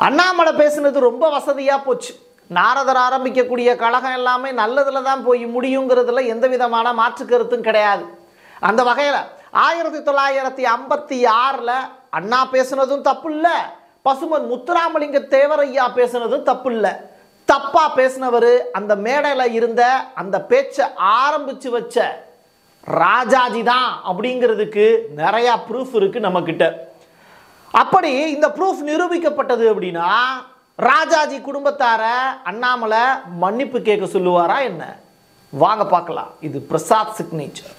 அண்ணாமலை பேசுனது ரொம்ப வசதியாக போச்சு நாரதர் ஆரம்பிக்கக்கூடிய கழகம் எல்லாமே நல்லதில் தான் போய் முடியுங்கிறதுல எந்த விதமான மாற்று கருத்தும் கிடையாது அந்த வகையில் ஆயிரத்தி தொள்ளாயிரத்தி ஐம்பத்தி ஆறில் அண்ணா பேசுனதும் தப்பு இல்லை பசுமன் முத்துராமலிங்க தேவரையா பேசுனதும் தப்பு இல்லை தப்பா பேசினவர் அந்த மேடையில் இருந்த அந்த பேச்சை ஆரம்பிச்சு வச்ச ராஜாஜி தான் அப்படிங்கிறதுக்கு நிறையா ப்ரூஃப் இருக்கு நம்மக்கிட்ட அப்படி இந்த ப்ரூஃப் நிரூபிக்கப்பட்டது அப்படின்னா ராஜாஜி குடும்பத்தார அண்ணாமலை மன்னிப்பு கேட்க சொல்லுவாரா என்ன வாங்க பார்க்கலாம் இது பிரசாத் சிக்னேச்சர்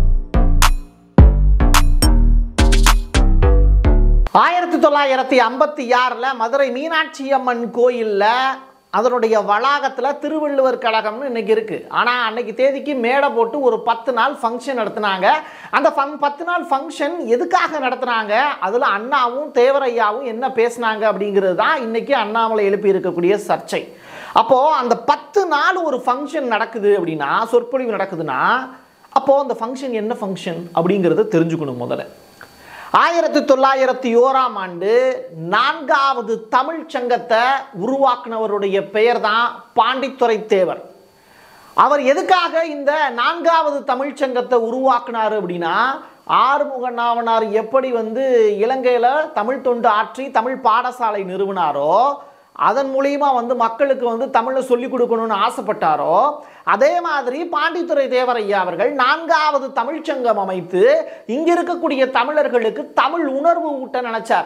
ஆயிரத்தி தொள்ளாயிரத்தி ஐம்பத்தி ஆறில் மதுரை மீனாட்சி அம்மன் கோயிலில் அதனுடைய வளாகத்தில் திருவள்ளுவர் கழகம்னு இன்னைக்கு இருக்கு ஆனால் அன்னைக்கு தேதிக்கு மேடை போட்டு ஒரு பத்து நாள் ஃபங்க்ஷன் நடத்துனாங்க அந்த ஃபங் பத்து நாள் ஃபங்க்ஷன் எதுக்காக நடத்துனாங்க அதில் அண்ணாவும் தேவரையாவும் என்ன பேசுனாங்க அப்படிங்கிறது தான் இன்னைக்கு அண்ணாமலை எழுப்பி இருக்கக்கூடிய சர்ச்சை அப்போது அந்த பத்து நாள் ஒரு ஃபங்க்ஷன் நடக்குது அப்படின்னா சொற்பொழிவு நடக்குதுன்னா அப்போது அந்த ஃபங்க்ஷன் என்ன ஃபங்க்ஷன் அப்படிங்கிறத தெரிஞ்சுக்கணும் முதல்ல ஆயிரத்தி தொள்ளாயிரத்தி ஓராம் ஆண்டு நான்காவது தமிழ் சங்கத்தை உருவாக்குனவருடைய பெயர் தான் பாண்டித்துரை தேவர் அவர் எதுக்காக இந்த நான்காவது தமிழ் சங்கத்தை உருவாக்குனாரு அப்படின்னா ஆறுமுக நாவனார் எப்படி வந்து இலங்கையில் தமிழ் தொண்டு ஆற்றி தமிழ் பாடசாலை நிறுவினாரோ அதன் மூலியமா வந்து மக்களுக்கு வந்து தமிழை சொல்லிக் கொடுக்கணும்னு ஆசைப்பட்டாரோ அதே மாதிரி பாண்டித்துரை தேவரையா அவர்கள் நான்காவது தமிழ்ச்சங்கம் அமைத்து இங்க இருக்கக்கூடிய தமிழர்களுக்கு தமிழ் உணர்வு ஊட்ட நினைச்சார்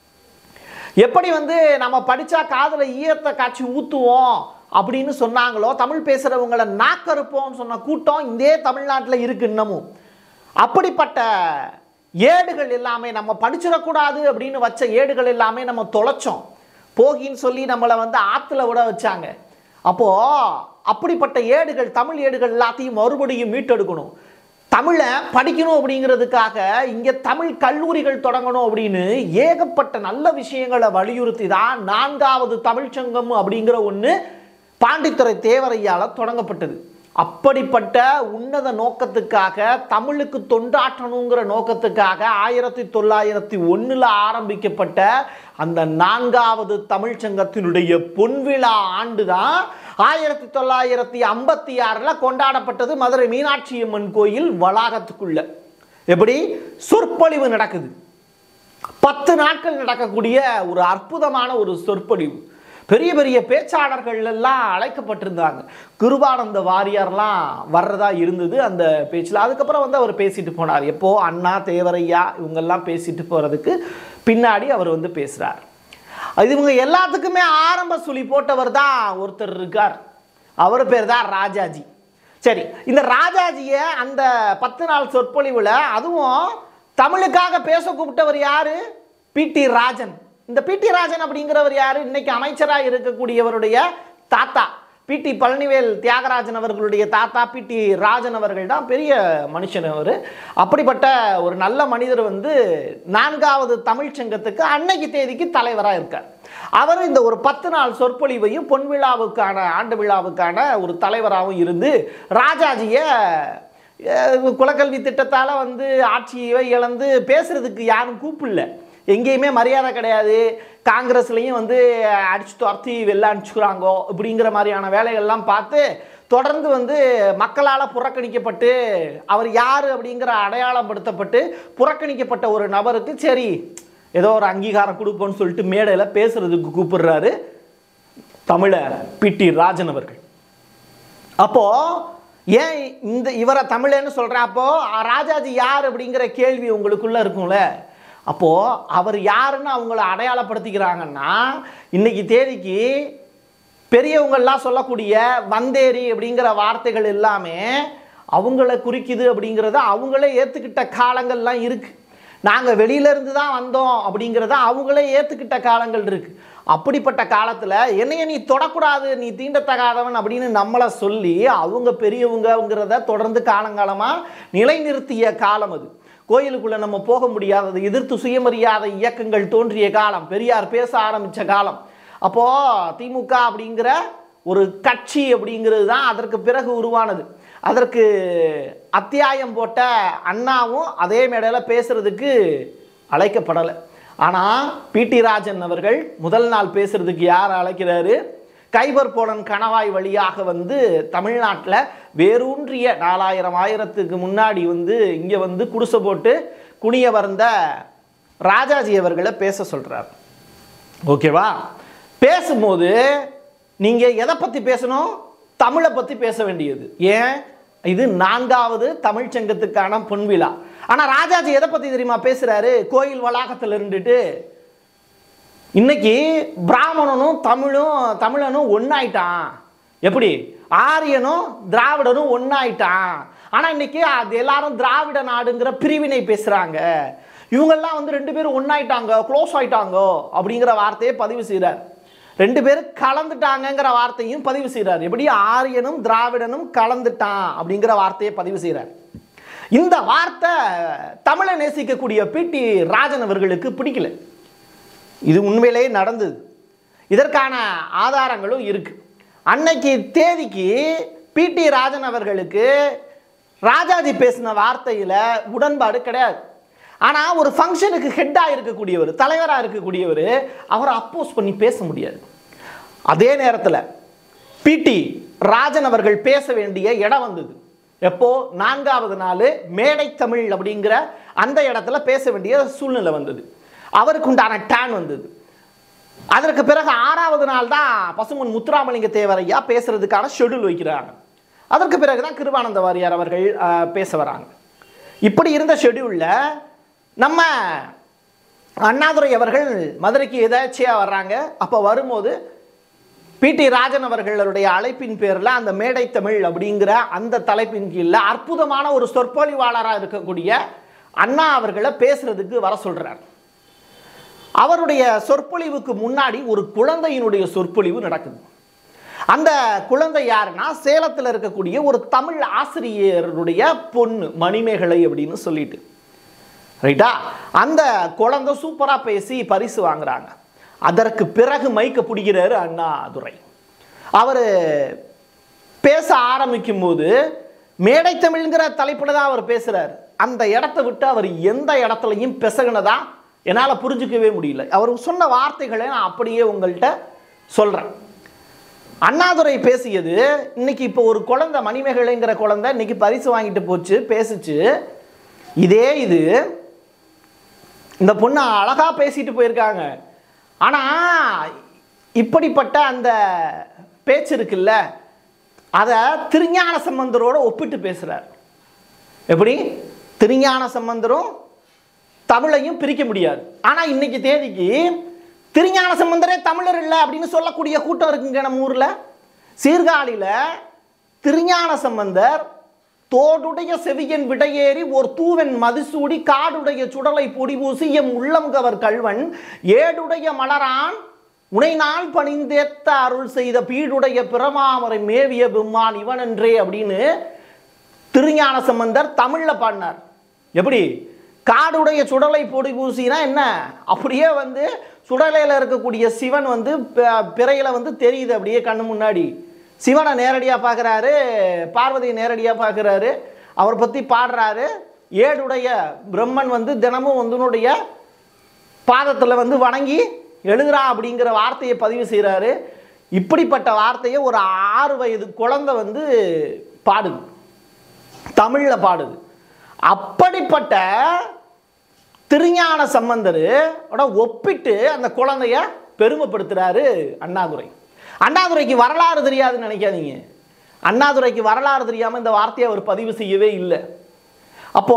எப்படி வந்து நம்ம படிச்சா காதுல ஈயத்தை காய்ச்சி ஊத்துவோம் அப்படின்னு சொன்னாங்களோ தமிழ் பேசுறவங்களை நாக்கறுப்போம்னு சொன்ன கூட்டம் இதே தமிழ்நாட்டில் இருக்கு இன்னமும் அப்படிப்பட்ட ஏடுகள் எல்லாமே நம்ம படிச்சிடக்கூடாது அப்படின்னு வச்ச ஏடுகள் எல்லாமே நம்ம தொலைச்சோம் போகின்னு சொல்லி நம்மளை வந்து ஆற்றுல விட வச்சாங்க அப்போ அப்படிப்பட்ட ஏடுகள் தமிழ் ஏடுகள் எல்லாத்தையும் மறுபடியும் மீட்டெடுக்கணும் தமிழை படிக்கணும் அப்படிங்கிறதுக்காக இங்கே தமிழ் கல்லூரிகள் தொடங்கணும் அப்படின்னு ஏகப்பட்ட நல்ல விஷயங்களை வலியுறுத்தி தான் நான்காவது தமிழ்ச்சங்கம் அப்படிங்கிற ஒன்று பாண்டித்துறை தேவரையால் தொடங்கப்பட்டது அப்படிப்பட்ட உன்னத நோக்கத்துக்காக தமிழுக்கு தொண்டாற்றணுங்கிற நோக்கத்துக்காக ஆயிரத்தி தொள்ளாயிரத்தி ஒன்றில் ஆரம்பிக்கப்பட்ட அந்த நான்காவது தமிழ்ச்சங்கத்தினுடைய பொன்விழா ஆண்டு தான் ஆயிரத்தி தொள்ளாயிரத்தி ஐம்பத்தி ஆறில் கொண்டாடப்பட்டது மதுரை மீனாட்சி அம்மன் கோயில் வளாகத்துக்குள்ள எப்படி சொற்பொழிவு நடக்குது பத்து நாட்கள் நடக்கக்கூடிய ஒரு அற்புதமான ஒரு சொற்பொழிவு பெரிய பெரிய பேச்சாளர்கள் எல்லாம் அழைக்கப்பட்டிருந்தாங்க கிருபானந்த வாரியார்லாம் வர்றதா இருந்தது அந்த பேச்சில் அதுக்கப்புறம் வந்து அவர் பேசிட்டு போனார் எப்போ அண்ணா தேவரையா இவங்கெல்லாம் பேசிட்டு போகிறதுக்கு பின்னாடி அவர் வந்து பேசுகிறார் இது இவங்க எல்லாத்துக்குமே ஆரம்ப சுழி போட்டவர் தான் ஒருத்தர் இருக்கார் அவர் பேர் தான் ராஜாஜி சரி இந்த ராஜாஜியை அந்த பத்து நாள் சொற்பொழிவில் அதுவும் தமிழுக்காக பேச கூப்பிட்டவர் யாரு பிடி ராஜன் இந்த பிடி ராஜன் அப்படிங்கிறவர் யாரு இன்னைக்கு அமைச்சராக இருக்கக்கூடியவருடைய தாத்தா பிடி பழனிவேல் தியாகராஜன் அவர்களுடைய தாத்தா பிடி ராஜன் அவர்கள் தான் பெரிய மனுஷன் அவர் அப்படிப்பட்ட ஒரு நல்ல மனிதர் வந்து நான்காவது தமிழ் சங்கத்துக்கு அன்னைக்கு தேதிக்கு தலைவராக இருக்கார் அவர் இந்த ஒரு பத்து நாள் சொற்பொழிவையும் பொன் விழாவுக்கான ஆண்டு விழாவுக்கான ஒரு தலைவராகவும் இருந்து ராஜாஜியை அஹ், குலக்கல்வி திட்டத்தால் வந்து ஆட்சியை இழந்து பேசுறதுக்கு யாரும் கூப்பிடல எங்கேயுமே மரியாதை கிடையாது காங்கிரஸ்லையும் வந்து அடிச்சு துரத்தி வெளில அனுப்பிச்சுக்கிறாங்கோ இப்படிங்கிற மாதிரியான வேலைகள்லாம் பார்த்து தொடர்ந்து வந்து மக்களால் புறக்கணிக்கப்பட்டு அவர் யார் அப்படிங்கிற அடையாளப்படுத்தப்பட்டு புறக்கணிக்கப்பட்ட ஒரு நபருக்கு சரி ஏதோ ஒரு அங்கீகாரம் கொடுப்போம்னு சொல்லிட்டு மேடையில் பேசுறதுக்கு கூப்பிடுறாரு தமிழர் பிடி ராஜன் அவர்கள் அப்போ ஏன் இந்த இவரை தமிழன்னு சொல்றேன் அப்போ ராஜாஜி யார் அப்படிங்கிற கேள்வி உங்களுக்குள்ள இருக்கும்ல அப்போ அவர் யாருன்னு அவங்கள அடையாளப்படுத்திக்கிறாங்கன்னா இன்னைக்கு தேதிக்கு பெரியவங்கள்லாம் சொல்லக்கூடிய வந்தேரி அப்படிங்கிற வார்த்தைகள் எல்லாமே அவங்கள குறிக்குது அப்படிங்கிறத அவங்களே ஏற்றுக்கிட்ட காலங்கள்லாம் இருக்கு நாங்கள் வெளியிலேருந்து தான் வந்தோம் அப்படிங்கிறத அவங்களே ஏற்றுக்கிட்ட காலங்கள் இருக்கு அப்படிப்பட்ட காலத்தில் என்னைய நீ தொடக்கூடாது நீ தீண்டத்தகாதவன் அப்படின்னு நம்மளை சொல்லி அவங்க பெரியவங்கங்கிறத தொடர்ந்து காலங்காலமாக நிலைநிறுத்திய காலம் அது கோயிலுக்குள்ளே நம்ம போக முடியாதது எதிர்த்து சுயமரியாதை இயக்கங்கள் தோன்றிய காலம் பெரியார் பேச ஆரம்பித்த காலம் அப்போது திமுக அப்படிங்கிற ஒரு கட்சி அப்படிங்கிறது தான் அதற்கு பிறகு உருவானது அதற்கு அத்தியாயம் போட்ட அண்ணாவும் அதே மேடையில் பேசுறதுக்கு அழைக்கப்படலை ஆனால் பிடி ராஜன் அவர்கள் முதல் நாள் பேசுறதுக்கு யார் அழைக்கிறாரு கைபர் போலன் கணவாய் வழியாக வந்து தமிழ்நாட்டில் வேரூன்றிய நாலாயிரம் ஆயிரத்துக்கு முன்னாடி வந்து இங்கே வந்து குடிசை போட்டு குனிய வந்த ராஜாஜி அவர்களை பேச சொல்கிறார் ஓகேவா பேசும்போது நீங்கள் எதை பற்றி பேசணும் தமிழை பற்றி பேச வேண்டியது ஏன் இது நான்காவது தமிழ்ச் சங்கத்துக்கான பொன்விழா ஆனால் ராஜாஜி எதை பற்றி தெரியுமா பேசுகிறாரு கோயில் வளாகத்தில் இருந்துட்டு இன்னைக்கு பிராமணனும் தமிழும் தமிழனும் ஒன்றாயிட்டான் எப்படி ஆரியனும் திராவிடனும் ஒன்றாயிட்டான் ஆனால் இன்னைக்கு அது எல்லாரும் திராவிட நாடுங்கிற பிரிவினை பேசுகிறாங்க இவங்கெல்லாம் வந்து ரெண்டு பேரும் ஒன்றாயிட்டாங்க க்ளோஸ் ஆயிட்டாங்க அப்படிங்கிற வார்த்தையை பதிவு செய்கிறார் ரெண்டு பேரும் கலந்துட்டாங்கங்கிற வார்த்தையும் பதிவு செய்கிறார் எப்படி ஆரியனும் திராவிடனும் கலந்துட்டான் அப்படிங்கிற வார்த்தையை பதிவு செய்கிறார் இந்த வார்த்தை தமிழை நேசிக்கக்கூடிய பிடி ராஜன் அவர்களுக்கு பிடிக்கல இது உண்மையிலேயே நடந்தது இதற்கான ஆதாரங்களும் இருக்கு அன்னைக்கு தேதிக்கு பிடி ராஜன் அவர்களுக்கு ராஜாஜி பேசின வார்த்தையில் உடன்பாடு கிடையாது ஆனால் ஒரு ஃபங்க்ஷனுக்கு ஹெட்டாக இருக்கக்கூடியவர் தலைவராக இருக்கக்கூடியவர் அவரை அப்போஸ் பண்ணி பேச முடியாது அதே நேரத்தில் பிடி ராஜன் அவர்கள் பேச வேண்டிய இடம் வந்தது எப்போ நான்காவது நாள் மேடை தமிழ் அப்படிங்கிற அந்த இடத்துல பேச வேண்டிய சூழ்நிலை வந்தது அவருக்கு உண்டான டேன் வந்தது அதற்கு பிறகு ஆறாவது நாள் தான் பசுமன் முத்துராமலிங்க தேவரையா பேசுறதுக்கான ஷெடியூல் வைக்கிறாங்க அதற்கு பிறகு தான் கிருபானந்த வாரியார் அவர்கள் அஹ், பேச வராங்க இப்படி இருந்த ஷெடியூலில் நம்ம அண்ணாதுரை அவர்கள் மதுரைக்கு எதாச்சியாக வர்றாங்க அப்போ வரும்போது பிடி ராஜன் அவர்களுடைய அழைப்பின் பேரில் அந்த மேடை தமிழ் அப்படிங்கிற அந்த தலைப்பின் கீழே அற்புதமான ஒரு சொற்பொழிவாளராக இருக்கக்கூடிய அண்ணா அவர்களை பேசுறதுக்கு வர சொல்றார் அவருடைய சொற்பொழிவுக்கு முன்னாடி ஒரு குழந்தையினுடைய சொற்பொழிவு நடக்குது அந்த குழந்தை யாருன்னா சேலத்தில் இருக்கக்கூடிய ஒரு தமிழ் ஆசிரியருடைய பொண்ணு மணிமேகலை அப்படின்னு சொல்லிட்டு ரைட்டா அந்த குழந்தை சூப்பராக பேசி பரிசு வாங்குறாங்க அதற்கு பிறகு மைக்க பிடிக்கிறாரு அண்ணாதுரை அவர் பேச ஆரம்பிக்கும் போது மேடை தமிழ்ங்கிற தலைப்பில் தான் அவர் பேசுகிறார் அந்த இடத்த விட்டு அவர் எந்த இடத்துலையும் பிசகுனதா என்னால் புரிஞ்சுக்கவே முடியல அவர் சொன்ன வார்த்தைகளை நான் அப்படியே உங்கள்கிட்ட சொல்கிறேன் அண்ணாதுரை பேசியது இன்னைக்கு இப்போ ஒரு குழந்தை மணிமேகலைங்கிற குழந்தை இன்னைக்கு பரிசு வாங்கிட்டு போச்சு பேசுச்சு இதே இது இந்த பொண்ணு அழகா பேசிட்டு போயிருக்காங்க ஆனா இப்படிப்பட்ட அந்த பேச்சு இருக்குல்ல அதை திருஞான சம்பந்தரோட ஒப்பிட்டு பேசுறார் எப்படி திருஞான சம்பந்தரும் தமிழையும் பிரிக்க முடியாது ஆனா இன்னைக்கு தேதிக்கு திருஞான சம்பந்தரே தமிழர் இல்லை அப்படின்னு சொல்லக்கூடிய கூட்டம் இருக்குங்க நம்ம ஊர்ல சீர்காழியில திருஞான சம்பந்தர் தோடுடைய செவியன் விடையேறி ஒரு தூவன் மதிசூடி காடுடைய சுடலை பொடிபூசி எம் உள்ளம் கவர் கல்வன் ஏடுடைய மலரான் உனை நாள் பணிந்தேத்த அருள் செய்த பீடுடைய பிரமாமரை மேவிய பெம்மான் இவனன்றே அப்படின்னு திருஞான சம்பந்தர் தமிழ்ல பாடினார் எப்படி காடுடைய சுடலை பொடி பூசினா என்ன அப்படியே வந்து சுடலையில் இருக்கக்கூடிய சிவன் வந்து ப- பிறையில வந்து தெரியுது அப்படியே கண்ணு முன்னாடி சிவனை நேரடியாக பார்க்குறாரு பார்வதியை நேரடியாக பார்க்குறாரு அவரை பற்றி பாடுறாரு ஏடுடைய பிரம்மன் வந்து தினமும் வந்து பாதத்தில் வந்து வணங்கி எழுதுறா அப்படிங்கிற வார்த்தையை பதிவு செய்கிறாரு இப்படிப்பட்ட வார்த்தையை ஒரு ஆறு வயது குழந்தை வந்து பாடுது தமிழில் பாடுது அப்படிப்பட்ட திருஞான சம்பந்தர் ஒப்பிட்டு அந்த குழந்தைய பெருமைப்படுத்துறாரு அண்ணாதுரை அண்ணாதுரைக்கு வரலாறு தெரியாதுன்னு நினைக்காதீங்க அண்ணாதுரைக்கு வரலாறு தெரியாமல் இந்த வார்த்தையை அவர் பதிவு செய்யவே இல்லை அப்போ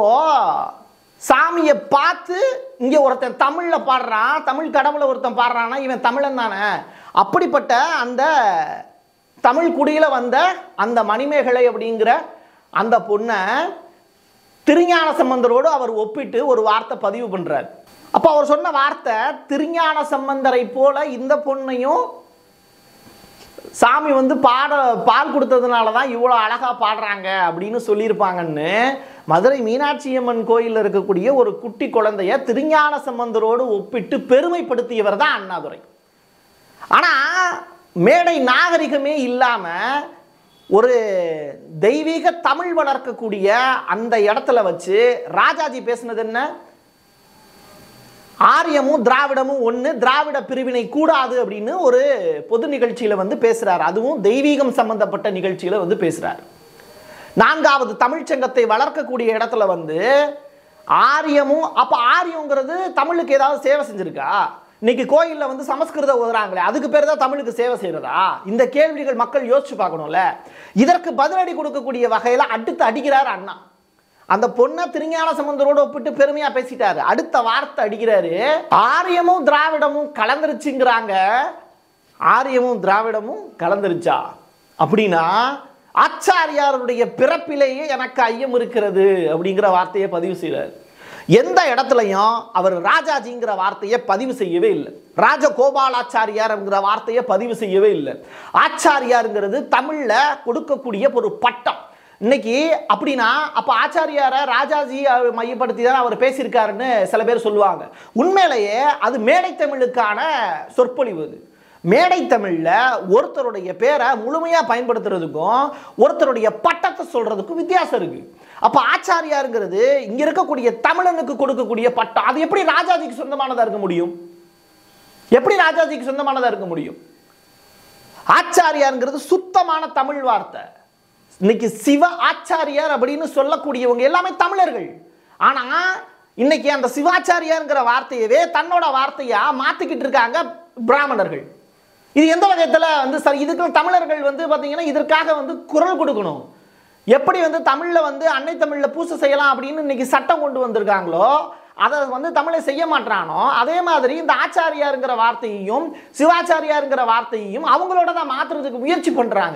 சாமியை பார்த்து இங்கே ஒருத்தன் தமிழில் பாடுறான் தமிழ் கடவுளை ஒருத்தன் பாடுறான்னா இவன் தமிழன் தானே அப்படிப்பட்ட அந்த தமிழ் குடியில் வந்த அந்த மணிமேகலை அப்படிங்கிற அந்த பொண்ணை திருஞான சம்பந்தரோடு அவர் ஒப்பிட்டு ஒரு வார்த்தை பதிவு பண்றார் அப்போ அவர் சொன்ன வார்த்தை திருஞான சம்பந்தரை போல இந்த பொண்ணையும் சாமி வந்து பாட பால் கொடுத்ததுனால தான் இவ்வளோ அழகாக பாடுறாங்க அப்படின்னு சொல்லியிருப்பாங்கன்னு மதுரை மீனாட்சி அம்மன் கோயிலில் இருக்கக்கூடிய ஒரு குட்டி குழந்தைய திருஞான சம்பந்தரோடு ஒப்பிட்டு பெருமைப்படுத்தியவர் தான் அண்ணாதுரை ஆனால் மேடை நாகரிகமே இல்லாமல் ஒரு தெய்வீக தமிழ் வளர்க்கக்கூடிய அந்த இடத்துல வச்சு ராஜாஜி பேசுனது என்ன ஆரியமும் திராவிடமும் ஒன்று திராவிட பிரிவினை கூடாது அப்படின்னு ஒரு பொது நிகழ்ச்சியில் வந்து பேசுகிறார் அதுவும் தெய்வீகம் சம்பந்தப்பட்ட நிகழ்ச்சியில் வந்து பேசுகிறார் நான்காவது தமிழ்ச்சங்கத்தை வளர்க்கக்கூடிய இடத்துல வந்து ஆரியமும் அப்போ ஆரியங்கிறது தமிழுக்கு ஏதாவது சேவை செஞ்சிருக்கா இன்னைக்கு கோயிலில் வந்து சமஸ்கிருதம் ஓதுறாங்களே அதுக்கு பேர் தான் தமிழுக்கு சேவை செய்கிறதா இந்த கேள்விகள் மக்கள் யோசிச்சு பார்க்கணும்ல இதற்கு பதிலடி கொடுக்கக்கூடிய வகையில் அடுத்து அடிக்கிறார் அண்ணா அந்த பொண்ணை திருஞான சம்பந்தரோட ஒப்பிட்டு பெருமையா பேசிட்டாரு அடுத்த வார்த்தை அடிக்கிறாரு ஆரியமும் திராவிடமும் கலந்துருச்சுங்கிறாங்க ஆரியமும் திராவிடமும் கலந்துருச்சா அப்படின்னா ஆச்சாரியாருடைய பிறப்பிலேயே எனக்கு ஐயம் இருக்கிறது அப்படிங்கிற வார்த்தையை பதிவு செய்கிறார் எந்த இடத்துலையும் அவர் ராஜாஜிங்கிற வார்த்தையை பதிவு செய்யவே இல்லை ராஜகோபாலாச்சாரியார்ங்கிற வார்த்தையை பதிவு செய்யவே இல்லை ஆச்சாரியாருங்கிறது தமிழ்ல கொடுக்கக்கூடிய ஒரு பட்டம் இன்னைக்கு அப்படின்னா அப்ப ஆச்சாரியாரை ராஜாஜி அவர் மையப்படுத்தி தான் அவர் பேசியிருக்காருன்னு சில பேர் சொல்லுவாங்க உண்மையிலேயே அது மேடை தமிழுக்கான சொற்பொழிவு அது மேடை தமிழ்ல ஒருத்தருடைய பேரை முழுமையா பயன்படுத்துறதுக்கும் ஒருத்தருடைய பட்டத்தை சொல்றதுக்கும் வித்தியாசம் இருக்கு அப்ப ஆச்சாரியாருங்கிறது இங்க இருக்கக்கூடிய தமிழனுக்கு கொடுக்கக்கூடிய பட்டம் அது எப்படி ராஜாஜிக்கு சொந்தமானதா இருக்க முடியும் எப்படி ராஜாஜிக்கு சொந்தமானதா இருக்க முடியும் ஆச்சாரியாருங்கிறது சுத்தமான தமிழ் வார்த்தை இன்னைக்கு சிவ ஆச்சாரியார் அப்படின்னு சொல்லக்கூடியவங்க எல்லாமே தமிழர்கள் ஆனா இன்னைக்கு அந்த சிவாச்சாரியாருங்கிற வார்த்தையவே தன்னோட வார்த்தையா மாத்திக்கிட்டு இருக்காங்க பிராமணர்கள் இது எந்த வகையத்தில் வந்து சார் இதுக்கு தமிழர்கள் வந்து பார்த்தீங்கன்னா இதற்காக வந்து குரல் கொடுக்கணும் எப்படி வந்து தமிழில் வந்து அன்னை தமிழில் பூசை செய்யலாம் அப்படின்னு இன்னைக்கு சட்டம் கொண்டு வந்திருக்காங்களோ அதை வந்து தமிழை செய்ய மாட்டானோ அதே மாதிரி இந்த ஆச்சாரியாருங்கிற வார்த்தையையும் சிவாச்சாரியாருங்கிற வார்த்தையையும் அவங்களோட தான் மாற்றுறதுக்கு முயற்சி பண்ணுறாங்க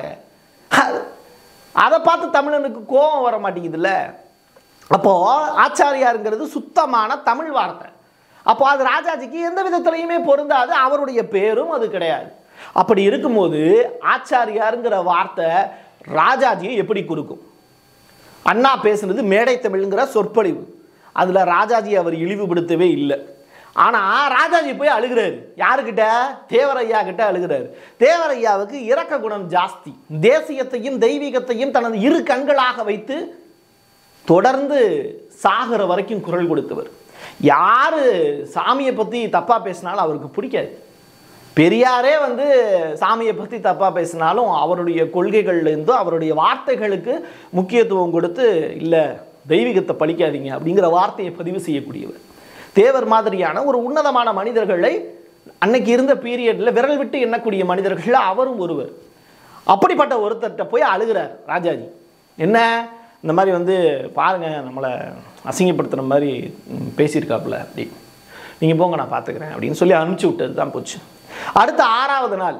அதை பார்த்து தமிழனுக்கு கோபம் வர மாட்டேங்குதுல்ல அப்போ ஆச்சாரியாருங்கிறது சுத்தமான தமிழ் வார்த்தை அப்போ அது ராஜாஜிக்கு எந்த விதத்துலையுமே பொருந்தாது அவருடைய பேரும் அது கிடையாது அப்படி இருக்கும்போது ஆச்சாரியாருங்கிற வார்த்தை ராஜாஜியை எப்படி கொடுக்கும் அண்ணா பேசுனது மேடை தமிழ்ங்கிற சொற்பொழிவு அதில் ராஜாஜி அவர் இழிவுபடுத்தவே இல்லை ஆனால் ராஜாஜி போய் அழுகிறாரு யாருக்கிட்ட தேவரையா கிட்ட அழுகிறாரு தேவரையாவுக்கு இரக்க குணம் ஜாஸ்தி தேசியத்தையும் தெய்வீகத்தையும் தனது இரு கண்களாக வைத்து தொடர்ந்து சாகிற வரைக்கும் குரல் கொடுத்தவர் யாரு சாமியை பற்றி தப்பாக பேசினாலும் அவருக்கு பிடிக்காது பெரியாரே வந்து சாமியை பற்றி தப்பாக பேசினாலும் அவருடைய கொள்கைகள்லேருந்தும் அவருடைய வார்த்தைகளுக்கு முக்கியத்துவம் கொடுத்து இல்லை தெய்வீகத்தை பழிக்காதீங்க அப்படிங்கிற வார்த்தையை பதிவு செய்யக்கூடியவர் தேவர் மாதிரியான ஒரு உன்னதமான மனிதர்களை அன்னைக்கு இருந்த பீரியடில் விரல் விட்டு எண்ணக்கூடிய மனிதர்கள் அவரும் ஒருவர் அப்படிப்பட்ட ஒருத்தர்கிட்ட போய் அழுகிறார் ராஜாஜி என்ன இந்த மாதிரி வந்து பாருங்க நம்மளை அசிங்கப்படுத்துகிற மாதிரி ம், பேசியிருக்காப்புல அப்படி நீங்கள் போங்க நான் பார்த்துக்கிறேன் அப்படின்னு சொல்லி அனுப்பிச்சி விட்டது தான் போச்சு அடுத்த ஆறாவது நாள்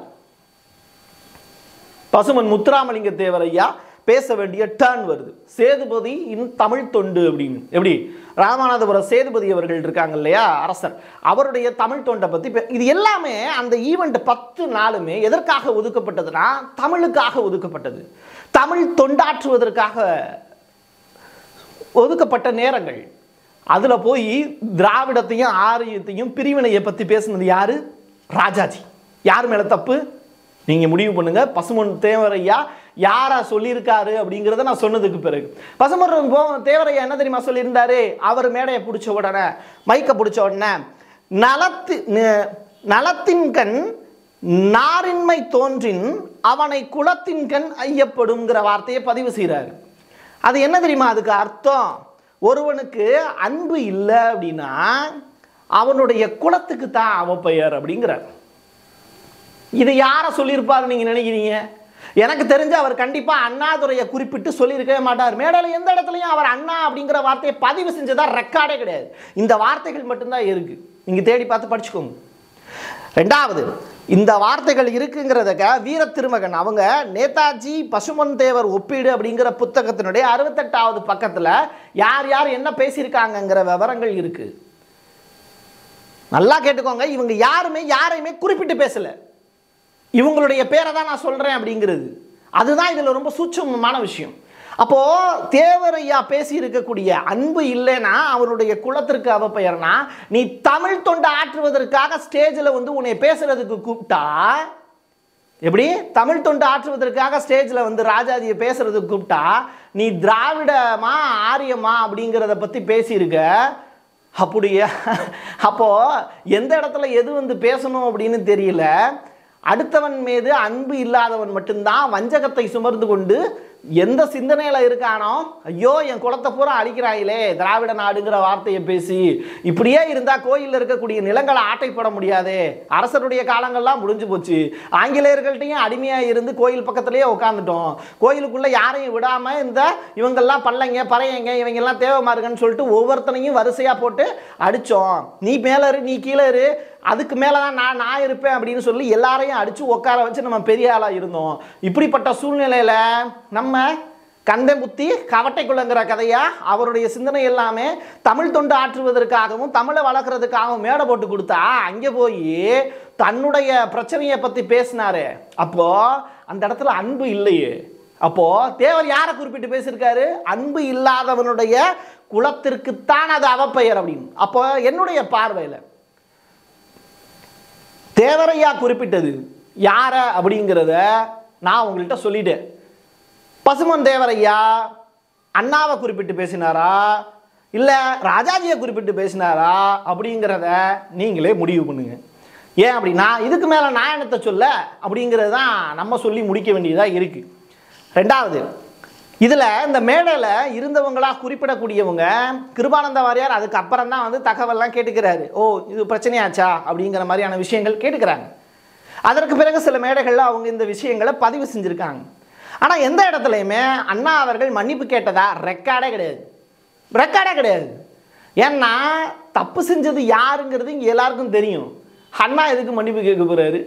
பசுமன் முத்துராமலிங்க தேவரையா பேச வேண்டிய டர்ன் வருது சேதுபதி இன் தமிழ் தொண்டு அப்படின்னு எப்படி ராமநாதபுரம் சேதுபதி அவர்கள் இருக்காங்க இல்லையா அரசர் அவருடைய தமிழ் தொண்டை பற்றி பே- இது எல்லாமே அந்த ஈவெண்ட் பத்து நாளுமே எதற்காக ஒதுக்கப்பட்டதுன்னா தமிழுக்காக ஒதுக்கப்பட்டது தமிழ் தொண்டாற்றுவதற்காக ஒதுக்கப்பட்ட நேரங்கள் அதில் போய் திராவிடத்தையும் ஆரியத்தையும் பிரிவினையை பற்றி பேசுனது யாரு ராஜாஜி யார் மேலே தப்பு நீங்கள் முடிவு பண்ணுங்க பசுமன் தேவரையா யாரா சொல்லியிருக்காரு அப்படிங்கிறத நான் சொன்னதுக்கு பிறகு பசுமன் போ- தேவரையா என்ன தெரியுமா சொல்லியிருந்தாரு அவர் மேடையை பிடிச்ச உடனே மைக்கை பிடிச்ச உடனே நலத்து ந- நலத்தின் கண் நாரின்மை தோன்றின் அவனை குலத்தின் கண் ஐயப்படுங்கிற வார்த்தையை பதிவு செய்கிறாரு அது என்ன தெரியுமா அதுக்கு அர்த்தம் ஒருவனுக்கு அன்பு இல்லை அப்படின்னா அவனுடைய குலத்துக்கு தான் அவப்பெயர் அப்படிங்கிறார் இது யாரை சொல்லியிருப்பாரு நீங்க நினைக்கிறீங்க எனக்கு தெரிஞ்சு அவர் கண்டிப்பா அண்ணாதுரையை குறிப்பிட்டு சொல்லியிருக்கவே மாட்டார் மேடையில் எந்த இடத்துலையும் அவர் அண்ணா அப்படிங்கிற வார்த்தையை பதிவு செஞ்சதா ரெக்கார்டே கிடையாது இந்த வார்த்தைகள் மட்டும்தான் இருக்கு நீங்க தேடி பார்த்து படிச்சுக்கோங்க ரெண்டாவது இந்த வார்த்தைகள் இருக்குங்கிறதுக்க வீர திருமகன் அவங்க நேதாஜி பசுமன் தேவர் ஒப்பீடு அப்படிங்கிற புத்தகத்தினுடைய அறுபத்தெட்டாவது பக்கத்தில் யார் யார் என்ன பேசியிருக்காங்கங்கிற விவரங்கள் இருக்கு நல்லா கேட்டுக்கோங்க இவங்க யாருமே யாரையுமே குறிப்பிட்டு பேசல இவங்களுடைய பேரை தான் நான் சொல்றேன் அப்படிங்கிறது அதுதான் இதுல ரொம்ப சூட்சமமான விஷயம் அப்போ தேவரையா பேசி இருக்கக்கூடிய அன்பு இல்லைன்னா அவருடைய குலத்திற்கு அவ பெயர்னா நீ தமிழ் தொண்டை ஆற்றுவதற்காக ஸ்டேஜில் வந்து உன்னை பேசுறதுக்கு கூப்பிட்டா எப்படி தமிழ் தொண்டு ஆற்றுவதற்காக ஸ்டேஜில் வந்து ராஜாஜியை பேசுறதுக்கு கூப்பிட்டா நீ திராவிடமா ஆரியமா அப்படிங்கிறத பற்றி பேசியிருக்க அப்படியா அப்போ எந்த இடத்துல எது வந்து பேசணும் அப்படின்னு தெரியல அடுத்தவன் மீது அன்பு இல்லாதவன் மட்டும்தான் வஞ்சகத்தை சுமர்ந்து கொண்டு எந்த சிந்தனையில இருக்கானோ ஐயோ என் குலத்தை பூரா அழிக்கிறாங்களே திராவிட நாடுங்கிற வார்த்தையை பேசி இப்படியே இருந்தா கோயில்ல இருக்கக்கூடிய நிலங்களை ஆட்டைப்பட முடியாதே அரசருடைய காலங்கள்லாம் முடிஞ்சு போச்சு ஆங்கிலேயர்கள்ட்டையும் அடிமையா இருந்து கோயில் பக்கத்திலேயே உட்காந்துட்டோம் கோயிலுக்குள்ள யாரையும் விடாம இந்த இவங்கெல்லாம் பல்லங்க பறையங்க இவங்க எல்லாம் தேவமாருங்கன்னு சொல்லிட்டு ஒவ்வொருத்தனையும் வரிசையா போட்டு அடிச்சோம் நீ மேல இரு நீ கீழே இரு அதுக்கு மேலே தான் நான் நான் இருப்பேன் அப்படின்னு சொல்லி எல்லாரையும் அடித்து உட்கார வச்சு நம்ம பெரிய ஆளாக இருந்தோம் இப்படிப்பட்ட சூழ்நிலையில் நம்ம கந்தன் புத்தி கவட்டைக்குள்ளங்கிற கதையா அவருடைய சிந்தனை எல்லாமே தமிழ் தொண்டு ஆற்றுவதற்காகவும் தமிழை வளர்க்குறதுக்காகவும் மேடை போட்டு கொடுத்தா அங்கே போய் தன்னுடைய பிரச்சனையை பற்றி பேசினாரு அப்போ அந்த இடத்துல அன்பு இல்லையே அப்போ தேவர் யாரை குறிப்பிட்டு பேசியிருக்காரு அன்பு இல்லாதவனுடைய குலத்திற்குத்தான் அது அவப்பெயர் அப்படின்னு அப்போ என்னுடைய பார்வையில் தேவரையா குறிப்பிட்டது யார அப்படிங்கிறத நான் உங்கள்கிட்ட சொல்லிட்டேன் பசுமன் தேவரையா அண்ணாவை குறிப்பிட்டு பேசினாரா இல்லை ராஜாஜியை குறிப்பிட்டு பேசினாரா அப்படிங்கிறத நீங்களே முடிவு பண்ணுங்க ஏன் அப்படின்னா இதுக்கு மேலே நான் என்னத்தை சொல்ல அப்படிங்கிறது தான் நம்ம சொல்லி முடிக்க வேண்டியதாக இருக்குது ரெண்டாவது இதில் இந்த மேடையில் இருந்தவங்களா குறிப்பிடக்கூடியவங்க கிருபானந்த வாரியார் அதுக்கு அப்புறம் தான் வந்து தகவல்லாம் கேட்டுக்கிறாரு ஓ இது பிரச்சனையாச்சா அப்படிங்கிற மாதிரியான விஷயங்கள் கேட்டுக்கிறாங்க அதற்கு பிறகு சில மேடைகளில் அவங்க இந்த விஷயங்களை பதிவு செஞ்சுருக்காங்க ஆனால் எந்த இடத்துலையுமே அண்ணா அவர்கள் மன்னிப்பு கேட்டதா ரெக்கார்டே கிடையாது ரெக்கார்டே கிடையாது ஏன்னா தப்பு செஞ்சது யாருங்கிறது இங்கே எல்லாருக்கும் தெரியும் அண்ணா எதுக்கு மன்னிப்பு கேட்க போகிறாரு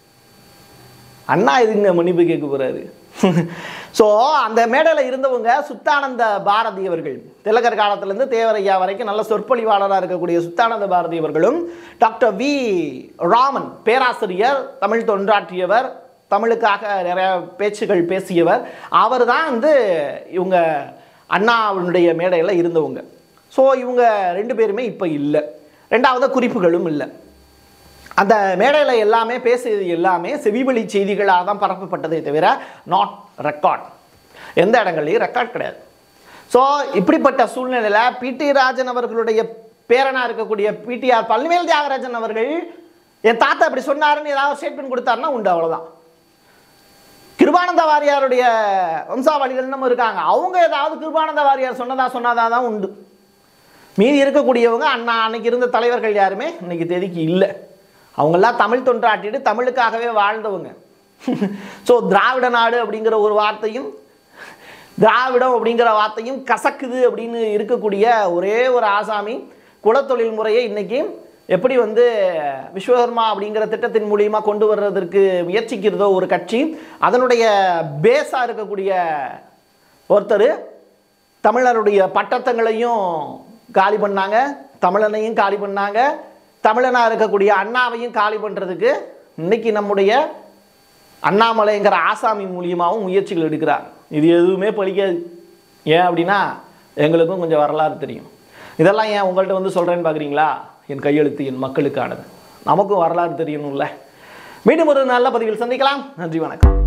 அண்ணா எதுங்க மன்னிப்பு கேட்க போகிறாரு ஸோ அந்த மேடையில் இருந்தவங்க சுத்தானந்த பாரதி அவர்கள் திலகர் காலத்திலேருந்து தேவரையா வரைக்கும் நல்ல சொற்பொழிவாளராக இருக்கக்கூடிய சுத்தானந்த பாரதி அவர்களும் டாக்டர் வி ராமன் பேராசிரியர் தமிழ் தொண்டாற்றியவர் தமிழுக்காக நிறைய பேச்சுகள் பேசியவர் அவர் தான் வந்து இவங்க அண்ணாவுடைய மேடையில் இருந்தவங்க ஸோ இவங்க ரெண்டு பேருமே இப்போ இல்லை ரெண்டாவது குறிப்புகளும் இல்லை அந்த மேடையில் எல்லாமே பேசியது எல்லாமே செவிவழி செய்திகளாக தான் பரப்பப்பட்டதே தவிர நாட் ரெக்கார்ட் எந்த இடங்கள்லையும் ரெக்கார்ட் கிடையாது ஸோ இப்படிப்பட்ட சூழ்நிலையில் பிடி ராஜன் அவர்களுடைய பேரனாக இருக்கக்கூடிய பிடிஆர் பழனிவேல் தியாகராஜன் அவர்கள் என் தாத்தா இப்படி சொன்னாருன்னு ஏதாவது ஸ்டேட்மெண்ட் கொடுத்தாருன்னா உண்டு அவ்வளோதான் கிருபானந்த வாரியாருடைய வம்சாவளிகள் நம்ம இருக்காங்க அவங்க ஏதாவது கிருபானந்த வாரியார் சொன்னதா சொன்னதா தான் உண்டு மீதி இருக்கக்கூடியவங்க அண்ணா அன்னைக்கு இருந்த தலைவர்கள் யாருமே இன்னைக்கு தேதிக்கு இல்லை அவங்கெல்லாம் தமிழ் தொண்டாட்டிட்டு தமிழுக்காகவே வாழ்ந்தவங்க ஸோ திராவிட நாடு அப்படிங்கிற ஒரு வார்த்தையும் திராவிடம் அப்படிங்கிற வார்த்தையும் கசக்குது அப்படின்னு இருக்கக்கூடிய ஒரே ஒரு ஆசாமி குலத்தொழில் முறையை இன்னைக்கு எப்படி வந்து விஸ்வகர்மா அப்படிங்கிற திட்டத்தின் மூலியமா கொண்டு வர்றதற்கு முயற்சிக்கிறதோ ஒரு கட்சி அதனுடைய பேஸாக இருக்கக்கூடிய ஒருத்தர் தமிழருடைய பட்டத்தங்களையும் காலி பண்ணாங்க தமிழனையும் காலி பண்ணாங்க தமிழனாக இருக்கக்கூடிய அண்ணாவையும் காலி பண்ணுறதுக்கு இன்னைக்கு நம்முடைய அண்ணாமலைங்கிற ஆசாமி மூலியமாகவும் முயற்சிகள் எடுக்கிறார் இது எதுவுமே பலிக்காது ஏன் அப்படின்னா எங்களுக்கும் கொஞ்சம் வரலாறு தெரியும் இதெல்லாம் ஏன் உங்கள்கிட்ட வந்து சொல்கிறேன்னு பார்க்குறீங்களா என் கையெழுத்து என் மக்களுக்கானது நமக்கும் வரலாறு தெரியணும்ல மீண்டும் ஒரு நல்ல பதிவில் சந்திக்கலாம் நன்றி வணக்கம்